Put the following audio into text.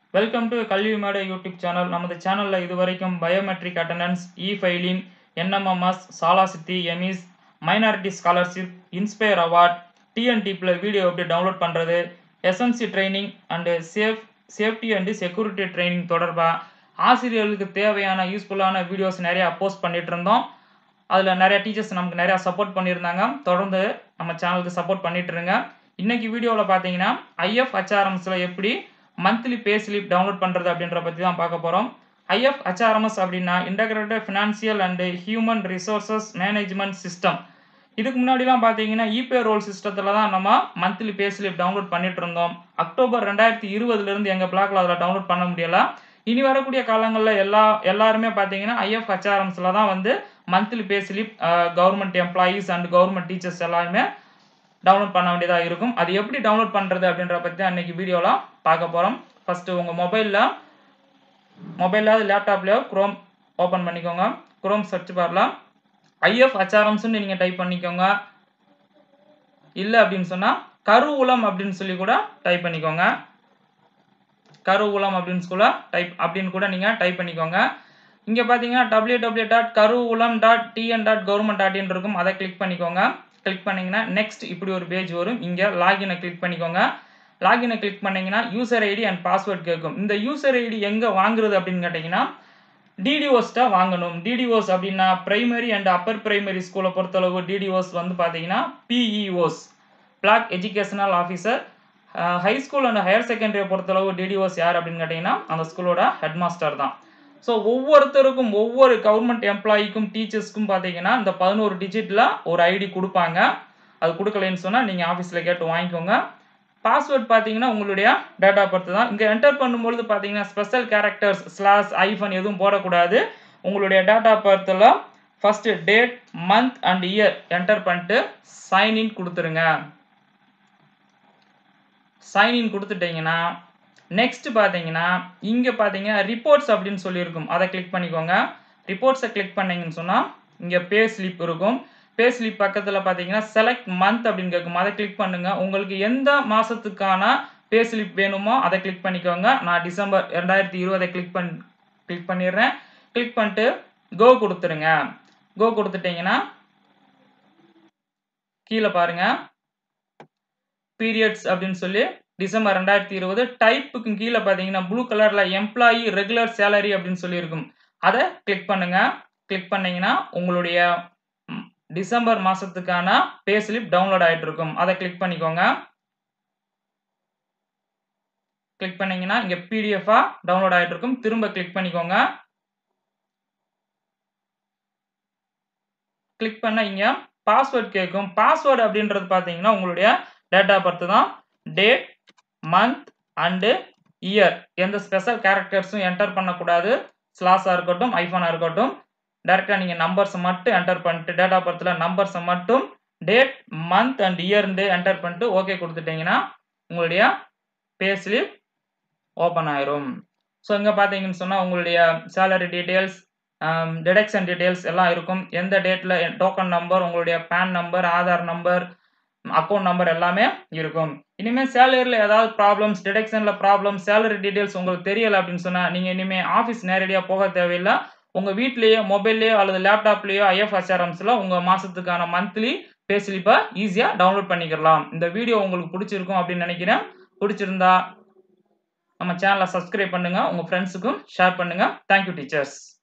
welcome to கல்வி மேடை YouTube channel நமது சேனலில் இதுவரைக்கும் biometric attendance e filing NMMS சாலாசித்தி EMIS minority scholarship inspire award டிஎன்டிபியில் வீடியோ எப்படி டவுன்லோட் பண்ணுறது SMC training and safe safety and security training தொடர்பாக ஆசிரியர்களுக்கு தேவையான யூஸ்ஃபுல்லான வீடியோஸ் நிறையா போஸ்ட் பண்ணிட்டு இருந்தோம் அதில் நிறைய டீச்சர்ஸ் நமக்கு நிறையா சப்போர்ட் பண்ணியிருந்தாங்க தொடர்ந்து நம்ம சேனலுக்கு சப்போர்ட் பண்ணிட்டு இருங்க இன்னைக்கு வீடியோவில் பார்த்தீங்கன்னா ஐஎஃப் ஹெச்ஆர்எம்ஸில் எப்படி மந்த்லி பே ஸ்லிப் டவுன்லோட் பண்ணுறது அப்படின்ற பற்றி தான் பார்க்க போகிறோம் ஐஎஃப் ஹெச்ஆர்எம்எஸ் அப்படின்னா integrated financial and human resources management system இதுக்கு முன்னாடிலாம் பார்த்தீங்கன்னா இபே ரோல் சிஸ்டத்தில் தான் நம்ம மந்த்லி பே ஸ்லிப் டவுன்லோட் பண்ணிட்டு இருந்தோம் அக்டோபர் ரெண்டாயிரத்தி இருபதுலேருந்து எங்கள் பிளாக்ல அதில் டவுன்லோட் பண்ண முடியல இனி வரக்கூடிய காலங்களில் எல்லா எல்லாருமே பார்த்தீங்கன்னா ஐஎஃப் ஹெச்ஆர்எம்ஸில் தான் வந்து monthly pay slip government employees and government teachers எல்லாருமே டவுன்லோட் பண்ண வேண்டியதாக இருக்கும் அது எப்படி டவுன்லோட் பண்ணுறது அப்படின்ற பற்றி தான் இன்றைக்கி வீடியோவில் பார்க்க போகிறோம் ஃபஸ்ட்டு உங்கள் மொபைலில் மொபைலில் லேப்டாப்லேயோ க்ரோம் ஓப்பன் பண்ணிக்கோங்க க்ரோம் சர்ச் பாரில் ஐஎஃப் ஹெச்ஆர்எம்ஸ்னு நீங்கள் டைப் பண்ணிக்கோங்க இல்லை அப்படின்னு சொன்னால் கருவூலம் அப்படின்னு சொல்லி கூட டைப் பண்ணிக்கோங்க கருவூலம் அப்படின்னு கூட டைப் அப்படின்னு கூட நீங்கள் டைப் பண்ணிக்கோங்க இங்கே பார்த்தீங்கன்னா டபிள்யூ டபிள்யூ டாட் கருவூலம் dot TN dot government dot in இருக்கும் அதை கிளிக் பண்ணிக்கோங்க கிளிக் பண்ணிங்கன்னா நெக்ஸ்ட் இப்படி ஒரு பேஜ் வரும் இங்கே லாகினை கிளிக் பண்ணிக்கோங்க லாகினை கிளிக் பண்ணிங்கன்னா யூசர் ஐடி அண்ட் பாஸ்வேர்ட் கேட்கும் இந்த யூசர் ஐடி எங்கே வாங்குறது அப்படின்னு கேட்டிங்கன்னா டிடிஓஸ்ட்டா வாங்கணும் டிடிஓஸ் அப்படின்னா பிரைமரி அண்ட் அப்பர் பிரைமரி ஸ்கூலை பொறுத்தளவு டிடிஓஸ் வந்து பார்த்தீங்கன்னா BEOs block educational officer high school and higher செகண்டரியை பொறுத்தளவு டிடிஓஸ் யார் அப்படின்னு கேட்டிங்கன்னா அந்த ஸ்கூலோட ஹெட் மாஸ்டர் தான் ஸோ ஒவ்வொருத்தருக்கும் ஒவ்வொரு கவர்மெண்ட் எம்ப்ளாயிக்கும் டீச்சர்ஸ்க்கும் பார்த்தீங்கன்னா இந்த பதினோரு டிஜிட்டில் ஒரு ஐடி கொடுப்பாங்க அது கொடுக்கலன்னு சொன்னால் நீங்கள் ஆஃபீஸில் கேட்டு வாங்கிக்கோங்க பாஸ்வேர்ட் பார்த்தீங்கன்னா உங்களுடைய டேட்டா பர்த் தான் இங்கே என்டர் பண்ணும்பொழுது பார்த்தீங்கன்னா ஸ்பெஷல் கேரக்டர்ஸ் ஸ்லாஸ் ஐஃபன் எதுவும் போடக்கூடாது உங்களுடைய டேட்டா பர்த்தில் first date month and year enter பண்ணிட்டு சைன்இன் கொடுத்துருங்க சைன்இன் கொடுத்துட்டீங்கன்னா நெக்ஸ்ட் பார்த்தீங்கன்னா இங்கே பார்த்தீங்கன்னா ரிப்போர்ட்ஸ் அப்படின்னு சொல்லியிருக்கும் அதை கிளிக் பண்ணிக்கோங்க ரிப்போர்ட்ஸை கிளிக் பண்ணீங்கன்னு சொன்னால் இங்கே பே ஸ்லிப் இருக்கும் பே ஸ்லிப் பக்கத்தில் பார்த்தீங்கன்னா செலக்ட் மந்த் அப்படின்னு கேட்கும் அதை கிளிக் பண்ணுங்கள் உங்களுக்கு எந்த மாதத்துக்கான பே ஸ்லிப் வேணுமோ அதை கிளிக் பண்ணிக்கோங்க நான் டிசம்பர் ரெண்டாயிரத்தி இருபதை கிளிக் பண் கிளிக் பண்ணிடுறேன் கிளிக் பண்ணிட்டு கோ கொடுத்துருங்க கோ கொடுத்துட்டீங்கன்னா கீழே பாருங்க பீரியட்ஸ் அப்படின்னு சொல்லி டிசம்பர் ரெண்டாயிரத்தி இருபது டைப்புக்கு கீழே பார்த்தீங்கன்னா ப்ளூ கலரில் எம்ப்ளாயி ரெகுலர் சேலரி அப்படின்னு சொல்லியிருக்கும் அதை கிளிக் பண்ணுங்க கிளிக் பண்ணீங்கன்னா உங்களுடைய டிசம்பர் மாதத்துக்கான பே ஸ்லிப் டவுன்லோட் ஆகிட்டு இருக்கும் அதை கிளிக் பண்ணிக்கோங்க கிளிக் பண்ணீங்கன்னா இங்கே பிடிஎஃபாக டவுன்லோட் ஆகிட்டு இருக்கும் திரும்ப கிளிக் பண்ணிக்கோங்க கிளிக் பண்ண இங்கே பாஸ்வேர்ட் கேட்கும் பாஸ்வேர்டு அப்படின்றது பார்த்தீங்கன்னா உங்களுடைய டேட் ஆஃப் பர்த் தான் டேட் மந்த் அண்டு இயர் எந்த ஸ்பெஷல் கேரக்டர்ஸும் என்டர் பண்ணக்கூடாது ஸ்லாஸாக இருக்கட்டும் ஐஃபோனாக இருக்கட்டும் டேரெக்டாக நீங்கள் நம்பர்ஸை மட்டும் என்டர் பண்ணிட்டு டேட் ஆஃப் பர்த்தில் நம்பர்ஸை மட்டும் டேட் மந்த் அண்ட் இயர்ந்து என்டர் பண்ணிட்டு ஓகே கொடுத்துட்டிங்கன்னா உங்களுடைய பே ஸ்லிப் ஓப்பன் ஆயிரும் ஸோ இங்கே பார்த்தீங்கன்னு சொன்னால் உங்களுடைய சேலரி டீட்டெயில்ஸ் டிடக்ஷன் டீட்டெயில்ஸ் எல்லாம் இருக்கும் எந்த டேட்டில் டோக்கன் நம்பர் உங்களுடைய PAN number Aadhaar number account number எல்லாமே இருக்கும் இனிமேல் சேலரியில் ஏதாவது ப்ராப்ளம்ஸ் டிடக்ஷனில் ப்ராப்ளம் சேலரி டீட்டெயில்ஸ் உங்களுக்கு தெரியலை அப்படின்னு சொன்னால் நீங்கள் இனிமேல் ஆஃபீஸ் நேரடியாக போக தேவையில்லை உங்கள் வீட்லேயோ மொபைல்லையோ அல்லது லேப்டாப்லேயோ ஐஎஃப்ஹெச்ஆர்எம்ஸில் உங்கள் மாதத்துக்கான மந்த்லி பே ஸ்லிப்பை ஈஸியாக டவுன்லோட் பண்ணிக்கலாம் இந்த வீடியோ உங்களுக்கு பிடிச்சிருக்கும் அப்படின்னு நினைக்கிறேன் பிடிச்சிருந்தா நம்ம சேனலை சப்ஸ்கிரைப் பண்ணுங்கள் உங்கள் ஃப்ரெண்ட்ஸுக்கும் ஷேர் பண்ணுங்கள் தேங்க்யூ டீச்சர்ஸ்